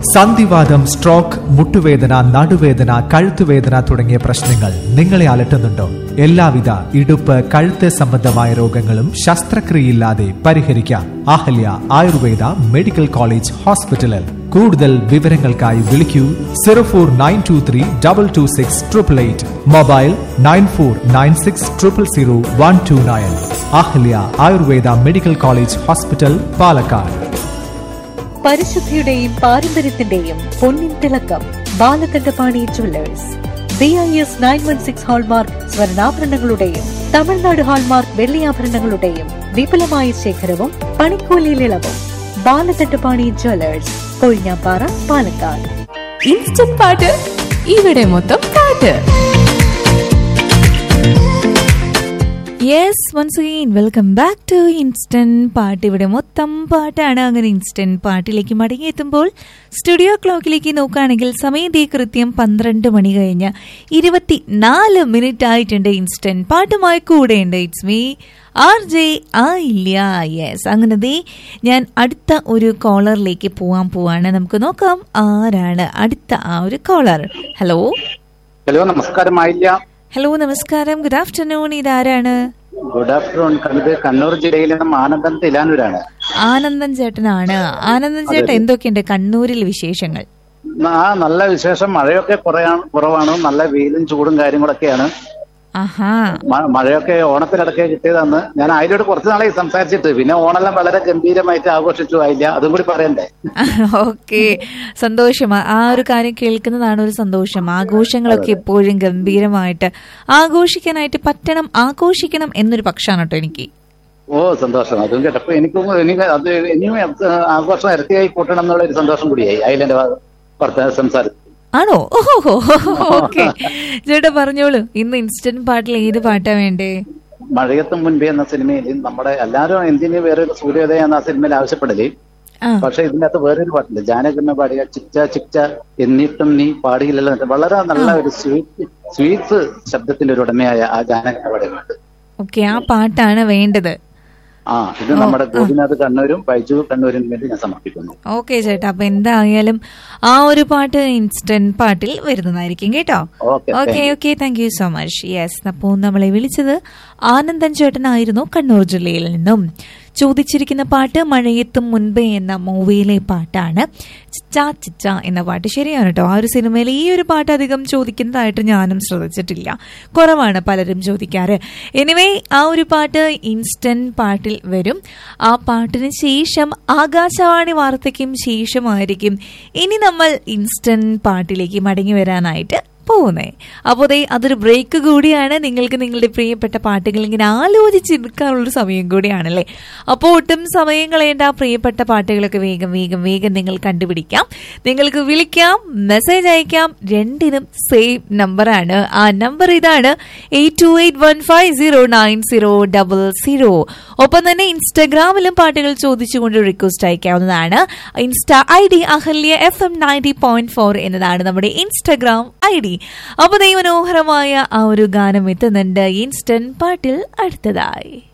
സന്ധിവാദം സ്ട്രോക്ക് മുട്ടുവേദന നടുവേദന കഴുത്തുവേദന തുടങ്ങിയ പ്രശ്നങ്ങൾ നിങ്ങളെ അലട്ടുന്നുണ്ടോ എല്ലാവിധ ഇടുപ്പ് കഴുത്ത് സംബന്ധമായ രോഗങ്ങളും ശസ്ത്രക്രിയയില്ലാതെ പരിഹരിക്കാം അഹല്യ ആയുർവേദ മെഡിക്കൽ കോളേജ് ഹോസ്പിറ്റലിൽ കൂടുതൽ വിവരങ്ങൾക്കായി വിളിക്കൂ zero four nine two three double two six triple eight mobile nine four nine six triple zero one two nine Ahalya Ayurveda medical college hospital Palakkad പരിശുദ്ധിയുടെയും പാരമ്പര്യത്തിന്റെയും പൊന്നിൻ തിളക്കം Balakandapani jewellers B I S nine one six hallmark സ്വർണ്ണാഭരണങ്ങളുടെയും Tamil Nadu hallmark വെള്ളിയാഭരണങ്ങളുടെയും വിപുലമായ ശേഖരവും പണിക്കൂലിയിൽ ഇളവും ബാലകണ്ഠപാണി ജുവല്ലേഴ്സ് കൊഴിഞ്ഞാപ്പാറ പാലക്കാട് ഇൻസ്റ്റന്റ് പാട്ട് ഇവിടെ മൊത്തം പാട്ട് yes once again welcome back to instant പാട്ട് ഇവിടെ മൊത്തം പാട്ടാണ് അങ്ങനെ ഇൻസ്റ്റന്റ് പാട്ടിലേക്ക് മടങ്ങിയെത്തുമ്പോൾ സ്റ്റുഡിയോ ക്ലോക്കിലേക്ക് നോക്കുകയാണെങ്കിൽ സമയത്തെ കൃത്യം പന്ത്രണ്ട് മണി കഴിഞ്ഞ് ഇരുപത്തി നാല് മിനിറ്റ് ആയിട്ടുണ്ട് ഇൻസ്റ്റന്റ് പാട്ടുമായി കൂടെയുണ്ട് ഇറ്റ്സ് മീ ആർ ജെ ആ ഇല്ല യെസ് അങ്ങനെ ദേ ഞാൻ അടുത്ത ഒരു കോളറിലേക്ക് പോവാൻ പോവാണ് നമുക്ക് നോക്കാം ആരാണ് അടുത്ത ആ ഒരു കോളർ ഹലോ ഹലോ നമസ്കാരം ആയില്ല ഹലോ നമസ്കാരം ഗുഡ് ആഫ്റ്റർനൂൺ ഇതാരാണ് ഗുഡ് ആഫ്റ്റർനൂൺ കണ്ടത് കണ്ണൂർ ജില്ലയിൽ നിന്നും ആനന്ദൻ തിലാനൂരാണ് ആനന്ദൻ ചേട്ടനാണ് ആനന്ദൻ ചേട്ടൻ എന്തൊക്കെയുണ്ട് കണ്ണൂരിൽ വിശേഷങ്ങൾ ആ നല്ല വിശേഷം മഴയൊക്കെ കുറയാണ് കുറവാണ് നല്ല വെയിലും ചൂടും കാര്യങ്ങളൊക്കെയാണ് ആഹാ മ- മഴയൊക്കെ ഓണത്തിനിടയ്ക്ക് കിട്ടിയതാണ് ഞാൻ ആയിലോട്ട് കുറച്ച് നാളായി സംസാരിച്ചിട്ട് പിന്നെ ഓണെല്ലാം വളരെ ഗംഭീരമായിട്ട് ആഘോഷിച്ചു ആയില്ല അതും കൂടി പറയണ്ടേ ഓക്കെ സന്തോഷം ആ ഒരു കാര്യം കേൾക്കുന്നതാണ് ഒരു സന്തോഷം ആഘോഷങ്ങളൊക്കെ എപ്പോഴും ഗംഭീരമായിട്ട് ആഘോഷിക്കാനായിട്ട് പറ്റണം ആഘോഷിക്കണം എന്നൊരു പക്ഷാണ് കേട്ടോ എനിക്ക് ഓ സന്തോഷം അതും കേട്ടപ്പോ എനിക്കും എനിക്ക് അത് ഇനിയും അത് ആഘോഷം ഇരട്ടിയായി കൂട്ടണം എന്നുള്ള ഒരു സന്തോഷം കൂടിയായി അയിലെന്റെ പുറത്ത് സംസാരിച്ചു ആണോ ഓഹോ ഓക്കെ ചേട്ടാ പറഞ്ഞോളൂ ഇന്ന് ഇൻസ്റ്റന്റ് പാട്ടിൽ ഏത് പാട്ടാ വേണ്ടേ മഴയത്തും മുൻപേ എന്ന സിനിമയിൽ നമ്മുടെ എല്ലാവരും എന്തിന് വേറൊരു സൂര്യോദയ എന്ന സിനിമയിൽ ആവശ്യപ്പെടല് ആ പക്ഷെ ഇതിന്റെ അകത്ത് വേറൊരു പാട്ടുണ്ട് ജാനകിമ്മ പാടിയ ചിക്ച ചിക്ച എന്നിട്ടും നീ പാടിയില്ലല്ലോ എന്നിട്ട് വളരെ നല്ല ഒരു സ്വീറ്റ് സ്വീറ്റ്സ് ശബ്ദത്തിന്റെ ഒരു ഉടമയായ ആ ജാനകിമ്മ പാടിയ പാട്ട് ഓക്കെ ആ പാട്ടാണ് വേണ്ടത് ആ ഇത് നമ്മുടെ ഗോപിനാഥ് കണ്ണൂരും ബൈജു കണ്ണൂരിനും വേണ്ടി ഞാൻ സമർപ്പിക്കുന്നു ഓക്കെ ചേട്ടാ അപ്പൊ എന്തായാലും ആ ഒരു പാട്ട് ഇൻസ്റ്റന്റ് പാട്ടിൽ വരുന്നതായിരിക്കും കേട്ടോ okay okay okay thank you so much yes അപ്പോൾ നമ്മളെ വിളിച്ചത് ആനന്ദൻ ചേട്ടനായിരുന്നു കണ്ണൂർ ജില്ലയിൽ നിന്നും ചോദിച്ചിരിക്കുന്ന പാട്ട് മഴയെത്തും മുൻപേ എന്ന മൂവിയിലെ പാട്ടാണ് ചിച്ചാ ചിച്ച എന്ന പാട്ട് ശരിയാണ് കേട്ടോ ആ ഒരു സിനിമയിൽ ഈ ഒരു പാട്ട് അധികം ചോദിക്കുന്നതായിട്ട് ഞാനും ശ്രദ്ധിച്ചിട്ടില്ല കുറവാണ് പലരും ചോദിക്കാറ് എനിവേ ആ ഒരു പാട്ട് ഇൻസ്റ്റന്റ് പാട്ടിൽ വരും ആ പാട്ടിന് ശേഷം ആകാശവാണി വാർത്തയ്ക്കും ശേഷമായിരിക്കും ഇനി നമ്മൾ ഇൻസ്റ്റന്റ് പാട്ടിലേക്ക് മടങ്ങി വരാനായിട്ട് പോകുന്നേ അപ്പോൾ ദേ അതൊരു ബ്രേക്ക് കൂടിയാണ് നിങ്ങൾക്ക് നിങ്ങളുടെ പ്രിയപ്പെട്ട പാട്ടുകൾ ഇങ്ങനെ ആലോചിച്ചെടുക്കാനുള്ളൊരു സമയം കൂടിയാണല്ലേ അപ്പോൾ ഒട്ടും സമയം കളയേണ്ട ആ പ്രിയപ്പെട്ട പാട്ടുകളൊക്കെ വേഗം വേഗം വേഗം നിങ്ങൾ കണ്ടുപിടിക്കാം നിങ്ങൾക്ക് വിളിക്കാം മെസ്സേജ് അയക്കാം രണ്ടിനും സെയിം നമ്പറാണ് ആ നമ്പർ ഇതാണ് eight two eight one five zero nine zero double zero ഒപ്പം തന്നെ ഇൻസ്റ്റാഗ്രാമിലും പാട്ടുകൾ ചോദിച്ചുകൊണ്ട് റിക്വസ്റ്റ് അയക്കാവുന്നതാണ് insta I D Ahalya F M ninety point four എന്നതാണ് നമ്മുടെ ഇൻസ്റ്റാഗ്രാം ഐ ഡി അപ്പൊ ദൈവമനോഹരമായ ആ ഒരു ഗാനം എത്തുന്നുണ്ട് ഇൻസ്റ്റന്റ് പാട്ടിൽ അടുത്തതായി